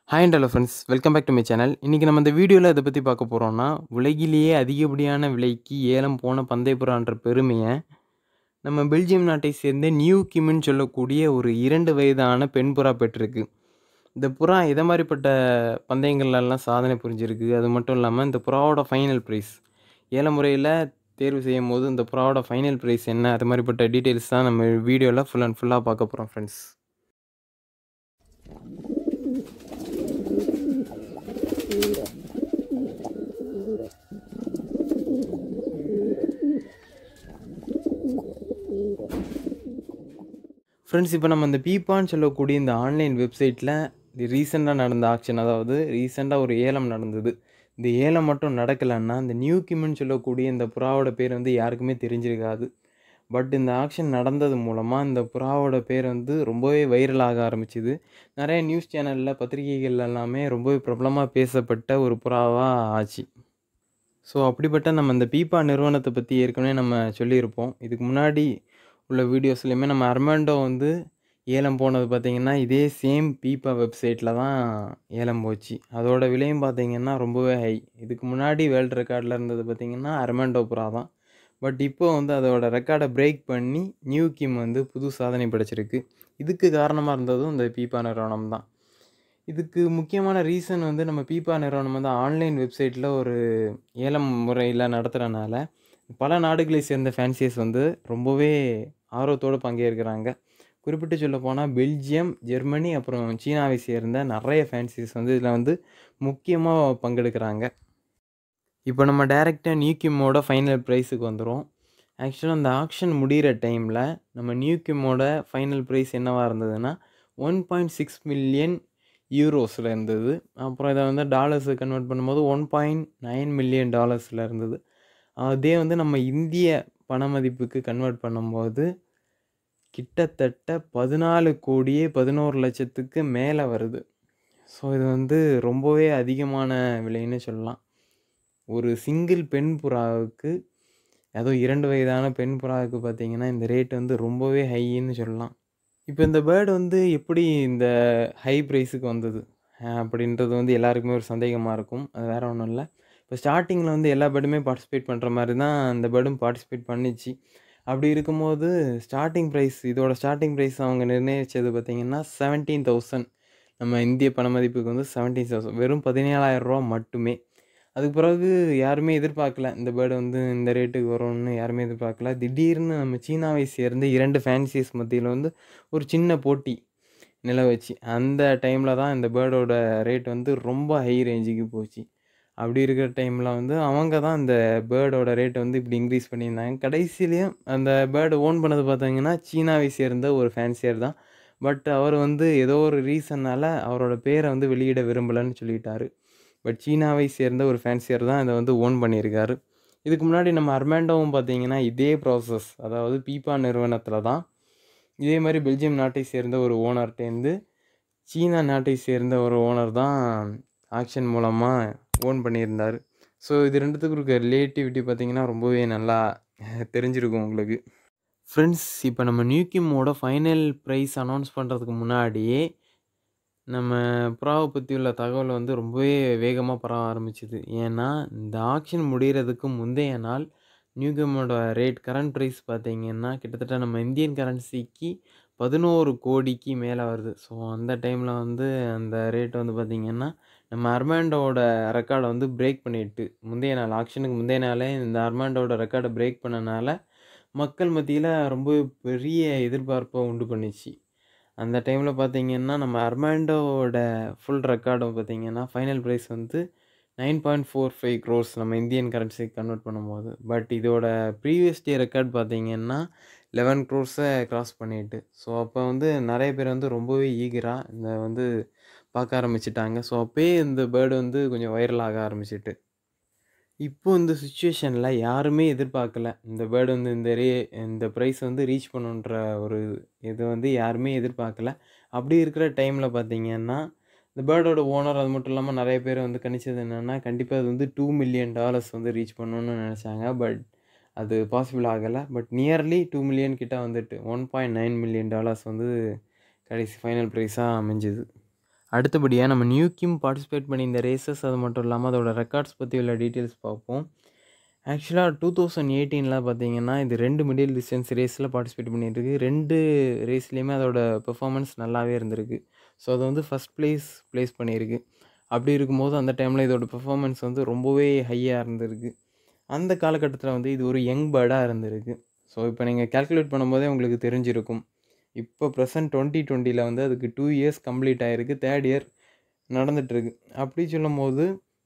hi and hello friends welcome back to my channel இன்றைக்கி நம்ம இந்த வீடியோவில் இதை பற்றி பார்க்க போகிறோம்னா உலகிலேயே அதிகப்படியான விலைக்கு ஏலம் போன பந்தயப்புறான்ற பெருமையை நம்ம பெல்ஜியம் நாட்டை சேர்ந்த நியூ கிம்னு சொல்லக்கூடிய ஒரு இரண்டு வயதான பெண் புறா பெற்றிருக்கு இந்த புறா எதை மாதிரிப்பட்ட பந்தயங்கள்லாம் சாதனை புரிஞ்சிருக்கு அது மட்டும் இல்லாமல் இந்த புறாவோட ஃபைனல் ப்ரைஸ் ஏல முறையில் தேர்வு செய்யும் போது இந்த புறாவோட ஃபைனல் ப்ரைஸ் என்ன அது மாதிரிப்பட்ட டீட்டெயில்ஸ் தான் நம்ம வீடியோவில் ஃபுல் அண்ட் ஃபுல்லாக பார்க்க போகிறோம் ஃப்ரெண்ட்ஸ் ஃப்ரெண்ட்ஸ் இப்போ நம்ம இந்த பீப்பான்னு சொல்லக்கூடிய இந்த ஆன்லைன் வெப்சைட்டில் இது ரீசெண்டாக நடந்த ஆக்ஷன் அதாவது ரீசெண்டாக ஒரு ஏலம் நடந்தது இந்த ஏலம் மட்டும் நடக்கலைன்னா இந்த நியூ கிம்னு சொல்லக்கூடிய இந்த புறாவோட பேர் வந்து யாருக்குமே தெரிஞ்சிருக்காது பட் இந்த ஆக்ஷன் நடந்தது மூலமாக இந்த புறாவோட பேர் வந்து ரொம்பவே வைரலாக ஆரம்பிச்சுது நிறைய நியூஸ் சேனலில் பத்திரிகைகள் எல்லாமே ரொம்பவே பிரபலமாக பேசப்பட்ட ஒரு புறாவாக ஆச்சு ஸோ அப்படிப்பட்ட நம்ம இந்த பீப்பா நிறுவனத்தை பற்றி ஏற்கனவே நம்ம சொல்லியிருப்போம் இதுக்கு முன்னாடி உள்ள வீடியோஸ்லையுமே நம்ம அர்மாண்டோ வந்து ஏலம் போனது பார்த்திங்கன்னா இதே சேம் பீப்பா வெப்சைட்டில் தான் ஏலம் போச்சு அதோட விலையும் பார்த்திங்கன்னா ரொம்பவே ஹை இதுக்கு முன்னாடி வேர்ல்டு ரெக்கார்டில் இருந்தது பார்த்திங்கன்னா அர்மாண்டோ புறா தான் பட் இப்போ வந்து அதோட ரெக்கார்டை பிரேக் பண்ணி நியூ கிம் வந்து புது சாதனை படைச்சிருக்கு இதுக்கு காரணமாக இருந்ததும் இந்த பீப்பா நிறுவனம் தான் இதுக்கு முக்கியமான ரீசன் வந்து நம்ம பீப்பா நிறுவனம் வந்து ஆன்லைன் வெப்சைட்டில் ஒரு ஏலம் முறையில் நடத்துகிறனால பல நாடுகளை சேர்ந்த ஃபேன்சியஸ் வந்து ரொம்பவே ஆர்வத்தோடு பங்கேற்கிறாங்க குறிப்பிட்டு சொல்ல போனால் பெல்ஜியம் ஜெர்மனி அப்புறம் சீனாவை சேர்ந்த நிறைய ஃபேன்சிஸ் வந்து இதில் வந்து முக்கியமாக பங்கெடுக்கிறாங்க இப்போ நம்ம டைரெக்டாக நியூகிம்மோட ஃபைனல் ப்ரைஸுக்கு வந்துடும் ஆக்சுவலாக அந்த ஆக்ஷன் முடிகிற டைமில் நம்ம நியூகிம்மோட ஃபைனல் ப்ரைஸ் என்னவாக இருந்ததுன்னா ஒன் பாயிண்ட் சிக்ஸ் மில்லியன் யூரோஸில் இருந்தது அப்புறம் இதை வந்து டாலர்ஸு கன்வெர்ட் பண்ணும்போது ஒன் பாயிண்ட் நைன் மில்லியன் டாலர்ஸில் இருந்தது அதே வந்து நம்ம இந்திய பண மதிப்புக்கு கன்வெர்ட் பண்ணும்போது கிட்டத்தட்ட பதினாலு கோடியே பதினோரு லட்சத்துக்கு மேலே வருது ஸோ இது வந்து ரொம்பவே அதிகமான விலைன்னு சொல்லலாம் ஒரு சிங்கிள் பெண் புறாவுக்கு ஏதோ இரண்டு வயதான பெண் புறாவுக்கு பார்த்திங்கன்னா இந்த ரேட் வந்து ரொம்பவே ஹைன்னு சொல்லலாம் இப்போ இந்த பேர்டு வந்து எப்படி இந்த ஹை ப்ரைஸுக்கு வந்தது அப்படின்றது வந்து எல்லாருக்குமே ஒரு சந்தேகமாக இருக்கும் அது வேறு ஒன்றும் இல்லை இப்போ ஸ்டார்டிங்கில் வந்து எல்லா பேர்டுமே பார்ட்டிசிபேட் பண்ணுற மாதிரி தான் அந்த பேர்டும் பார்ட்டிசிபேட் பண்ணிச்சு அப்படி இருக்கும்போது ஸ்டார்டிங் ப்ரைஸ் இதோட ஸ்டார்டிங் ப்ரைஸ் அவங்க நிர்ணயித்தது பார்த்திங்கன்னா செவன்டீன் தௌசண்ட் நம்ம இந்திய பண மதிப்புக்கு வந்து செவன்டீன் தௌசண்ட் வெறும் பதினேழாயிரரூவா மட்டுமே அதுக்கு பிறகு யாருமே எதிர்பார்க்கல இந்த பேர்டு வந்து இந்த ரேட்டுக்கு வரும்னு யாருமே எதிர்பார்க்கல திடீர்னு நம்ம சீனாவை சேர்ந்து இரண்டு ஃபேன்சிஸ் மத்தியில் வந்து ஒரு சின்ன போட்டி நிலவச்சு அந்த டைமில் தான் இந்த பேர்டோட ரேட் வந்து ரொம்ப ஹை ரேஞ்சுக்கு போச்சு அப்படி இருக்கிற டைமில் வந்து அவங்க தான் இந்த பேர்டோட ரேட்டை வந்து இப்படி இன்க்ரீஸ் பண்ணியிருந்தாங்க கடைசியிலையும் அந்த பேர்டு ஓன் பண்ணது பார்த்தீங்கன்னா சீனாவை சேர்ந்த ஒரு ஃபேன்சியர் தான் பட் அவர் வந்து ஏதோ ஒரு ரீசன்னால் அவரோட பேரை வந்து வெளியிட விரும்பலைன்னு சொல்லிட்டாரு பட் சீனாவை சேர்ந்த ஒரு ஃபேன்சியர் தான் இதை வந்து ஓன் பண்ணியிருக்காரு இதுக்கு முன்னாடி நம்ம அர்மாண்டோவும் பார்த்தீங்கன்னா இதே ப்ராசஸ் அதாவது பீப்பா நிறுவனத்தில் தான் இதே மாதிரி பெல்ஜியம் நாட்டை சேர்ந்த ஒரு ஓனர்கிட்டேருந்து சீனா நாட்டை சேர்ந்த ஒரு ஓனர் தான் ஆக்ஷன் மூலமாக ஓன் பண்ணியிருந்தார் ஸோ இது ரெண்டுத்துக்கும் இருக்க ரிலேட்டிவிட்டி பார்த்திங்கன்னா ரொம்பவே நல்லா தெரிஞ்சிருக்கும் உங்களுக்கு ஃப்ரெண்ட்ஸ் இப்போ நம்ம நியூகிம்மோட ஃபைனல் ப்ரைஸ் அனௌன்ஸ் பண்ணுறதுக்கு முன்னாடியே நம்ம புறாவை பற்றி உள்ள தகவல் வந்து ரொம்பவே வேகமாக பரவ ஆரம்பிச்சுது ஏன்னா இந்த ஆக்ஷன் முடிகிறதுக்கு முந்தைய நாள் நியூகமோட ரேட் கரண்ட் ப்ரைஸ் பார்த்திங்கன்னா கிட்டத்தட்ட நம்ம இந்தியன் கரன்சிக்கு பதினோரு கோடிக்கு மேலே வருது ஸோ அந்த டைமில் வந்து அந்த ரேட் வந்து பார்த்திங்கன்னா நம்ம அர்மாண்டோட ரெக்கார்டை வந்து பிரேக் பண்ணிட்டு முந்தைய நாள் ஆக்ஷனுக்கு முந்தைய நாளே இந்த அர்மாண்டோட ரெக்கார்டை பிரேக் பண்ணனால மக்கள் மத்தியில் ரொம்ப பெரிய எதிர்பார்ப்பை உண்டு பண்ணிச்சு அந்த டைமில் பார்த்திங்கன்னா நம்ம அர்மாண்டோட ஃபுல் ரெக்கார்டும் பார்த்திங்கன்னா ஃபைனல் ப்ரைஸ் வந்து nine point four five crores நம்ம இந்தியன் கரன்சிக்கு கன்வெர்ட் பண்ணும்போது பட் இதோட ப்ரீவியஸ் டே ரெக்கார்ட் பார்த்திங்கன்னா லெவன் க்ரோர்ஸை க்ராஸ் பண்ணிட்டு ஸோ அப்போ வந்து நிறைய பேர் வந்து ரொம்பவே ஈகராக இந்த வந்து பார்க்க ஆரம்பிச்சிட்டாங்க ஸோ அப்போயே இந்த பேர்டு வந்து கொஞ்சம் வைரல் ஆக ஆரம்பிச்சிட்டு இப்போ இந்த சுச்சுவேஷனில் யாருமே எதிர்பார்க்கல இந்த பேர்டு வந்து இந்த ரே இந்த ப்ரைஸ் வந்து ரீச் பண்ணுன்ற ஒரு இது வந்து யாருமே எதிர்பார்க்கல அப்படி இருக்கிற டைமில் பார்த்திங்கன்னா இந்த பேர்டோட ஓனர் அது மட்டும் இல்லாமல் நிறைய பேர் வந்து கணிச்சது என்னென்னா கண்டிப்பாக அது வந்து டூ மில்லியன் டாலர்ஸ் வந்து ரீச் பண்ணணும்னு நினச்சாங்க பட் அது பாசிபிள் ஆகலை பட் நியர்லி டூ மில்லியன் கிட்ட வந்துட்டு one point nine million dollars வந்து கடைசி ஃபைனல் ப்ரைஸாக அமைஞ்சுது அடுத்தபடியாக நம்ம நியூ கிம் பார்ட்டிசிபேட் பண்ணி இந்த ரேசஸ் அது மட்டும் இல்லாமல் அதோட ரெக்கார்ட்ஸ் பற்றி உள்ள டீட்டெயில்ஸ் பார்ப்போம் ஆக்சுவலாக டூ தௌசண்ட் எயிட்டீனில் பார்த்தீங்கன்னா இது ரெண்டு மிடில் டிஸ்டன்ஸ் ரேஸில் பார்ட்டிசிபேட் பண்ணியிருக்கு ரெண்டு ரேஸ்லேயுமே அதோட பெர்ஃபார்மன்ஸ் நல்லாவே இருந்திருக்கு ஸோ அது வந்து ஃபஸ்ட் ப்ளேஸ் ப்ளேஸ் பண்ணியிருக்கு அப்படி இருக்கும்போது அந்த டைமில் இதோட பெர்ஃபார்மன்ஸ் வந்து ரொம்பவே ஹையாக இருந்திருக்கு அந்த காலகட்டத்தில் வந்து இது ஒரு யங் பேர்டாக இருந்திருக்கு ஸோ இப்போ நீங்கள் கேல்குலேட் பண்ணும்போதே உங்களுக்கு தெரிஞ்சிருக்கும் இப்போ ப்ரெசன்ட் டுவெண்ட்டி டுவெண்ட்டியில் வந்து அதுக்கு டூ இயர்ஸ் கம்ப்ளீட் ஆகிருக்கு தேர்ட் இயர் நடந்துகிட்ருக்கு அப்படி சொல்லும் போது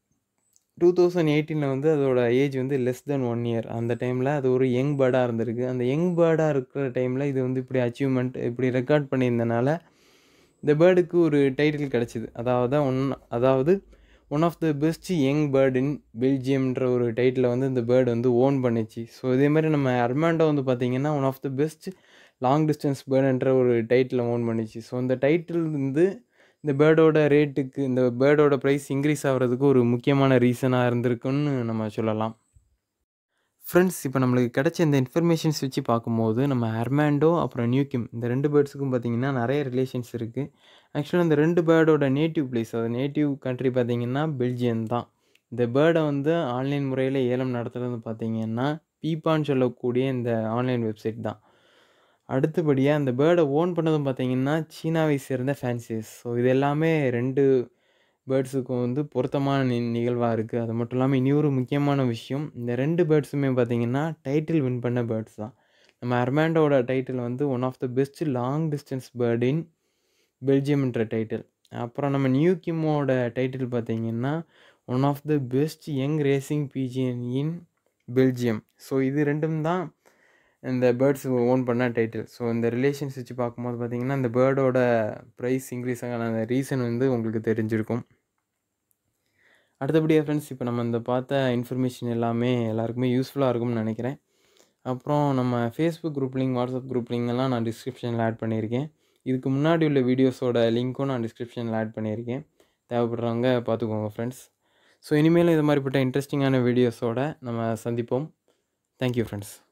டூ தௌசண்ட் எயிட்டீனில் வந்து அதோட ஏஜ் வந்து லெஸ் தென் ஒன் இயர் அந்த டைமில் அது ஒரு யங் பேர்டாக இருந்திருக்கு அந்த யங் பேர்டாக இருக்கிற டைமில் இது வந்து இப்படி அச்சீவ்மெண்ட் இப்படி ரெக்கார்ட் பண்ணியிருந்தனால இந்த பேர்டுக்கு ஒரு டைட்டில் கிடச்சிது அதாவது ஒன் அதாவது one of the best young bird in பெல்ஜியம்ன்ற ஒரு டைட்டிலை வந்து இந்த பேர்டு வந்து ஓன் பண்ணிச்சு ஸோ இதே மாதிரி நம்ம அர்மாண்டோ வந்து பார்த்திங்கன்னா one of the best long distance பேர்டுன்ற ஒரு டைட்டில் ஓன் பண்ணிச்சு ஸோ இந்த டைட்டில் வந்து இந்த பேர்டோட ரேட்டுக்கு இந்த பேர்டோட ப்ரைஸ் இன்க்ரீஸ் ஆகிறதுக்கு ஒரு முக்கியமான ரீசனாக இருந்திருக்குன்னு நம்ம சொல்லலாம் ஃப்ரெண்ட்ஸ் இப்போ நம்மளுக்கு கிடைச்ச இந்த இன்ஃபர்மேஷன்ஸ் வச்சு பார்க்கும்போது நம்ம ஹெர்மாண்டோ அப்புறம் நியூகிம் இந்த ரெண்டு பேர்ட்ஸுக்கும் பார்த்திங்கன்னா நிறைய ரிலேஷன்ஸ் இருக்குது ஆக்சுவலாக இந்த ரெண்டு பேர்டோட நேட்டிவ் பிளேஸ் அது நேட்டிவ் கண்ட்ரி பார்த்திங்கன்னா பெல்ஜியம் தான் இந்த பேர்டை வந்து ஆன்லைன் முறையில் ஏலம் நடத்துகிறது பார்த்திங்கன்னா பீப்பான்னு சொல்லக்கூடிய இந்த ஆன்லைன் வெப்சைட் தான் அடுத்தபடியாக அந்த பேர்டை ஓன் பண்ணதும் பார்த்திங்கன்னா சீனாவை சேர்ந்த ஃபேன்சிஸ் ஸோ இது எல்லாமே ரெண்டு பேர்ட்ஸுக்கும் வந்து பொருத்தமான நி நிகழ்வாக இருக்குது அது மட்டும் இல்லாமல் இனி ஒரு முக்கியமான விஷயம் இந்த ரெண்டு பேர்ட்ஸுமே பார்த்திங்கன்னா டைட்டில் வின் பண்ண பேர்ட்ஸ் தான் நம்ம அர்மாண்டோட டைட்டில் வந்து one of the best long distance bird in பெல்ஜியம்ன்ற டைட்டில் அப்புறம் நம்ம நியூ கிம்மோட டைட்டில் பார்த்திங்கன்னா one of the best young racing pigeon in Belgium so இது ரெண்டும் தான் இந்த பேர்ட்ஸ் ஓன் பண்ண டைட்டில் ஸோ இந்த ரிலேஷன்ஸ் வச்சு பார்க்கும்போது பார்த்திங்கன்னா இந்த பேர்டோட ப்ரைஸ் இன்க்ரீஸ் ஆகான அந்த ரீசன் வந்து உங்களுக்கு தெரிஞ்சிருக்கும் அடுத்தபடியாக ஃப்ரெண்ட்ஸ் இப்போ நம்ம இந்த பார்த்த இன்ஃபர்மேஷன் எல்லாமே எல்லாருக்குமே யூஸ்ஃபுல்லாக இருக்கும்னு நினைக்கிறேன் அப்புறம் நம்ம Facebook group link WhatsApp group லிங்க்லாம் நான் டிஸ்கிரிப்ஷனில் ஆட் பண்ணியிருக்கேன் இதுக்கு முன்னாடி உள்ள வீடியோஸோட லிங்க்கும் நான் டிஸ்கிரிப்ஷனில் ஆட் பண்ணியிருக்கேன் தேவைப்படுறவங்க பார்த்துக்கோங்க ஃப்ரெண்ட்ஸ் ஸோ இனிமேல் இது மாதிரிப்பட்ட இன்ட்ரெஸ்டிங்கான வீடியோஸோட நம்ம சந்திப்போம் தேங்க்யூ ஃப்ரெண்ட்ஸ்